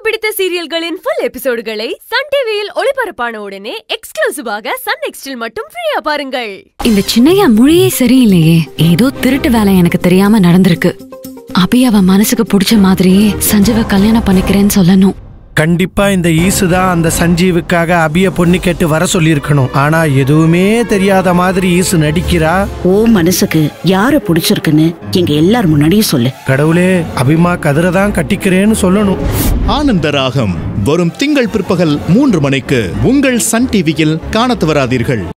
பிடித்த சீரியல்களின் full எபிசோடுகளை Sun டிவியில் ஒளிபரப்பான உடனே எக்ஸ்க்ளூசிவாக சன் நெக்ஸ்டில் மட்டும் ஃப்ரீயா பாருங்கள் இந்த சின்னையா மொழியே சரியில்லையே ஏதோ திருட்டு வேலை எனக்கு தெரியாம நடந்திருக்கு அபி அவ மனசுக்கு பிடிச்ச மாதிரியே சஞ்சீவ கல்யாணம் பண்ணிக்கிறேன்னு சொல்லணும் கண்டிப்பா இந்த ஈசு தான் அந்த சஞ்சீவுக்காக அபிய பொண்ணு கேட்டு வர சொல்லியிருக்கணும் ஆனா எதுவுமே தெரியாத மாதிரி ஈசு நடிக்கிறா ஓ மனசுக்கு யார பிடிச்சிருக்குன்னு எங்க எல்லார் முன்னாடியும் சொல்லு கடவுளே அபிமா கதிரை தான் கட்டிக்கிறேன்னு சொல்லணும் ஆனந்த ராகம் வரும் திங்கள் பிற்பகல் மூன்று மணிக்கு உங்கள் சன் டிவியில் காணத் தவறாதீர்கள்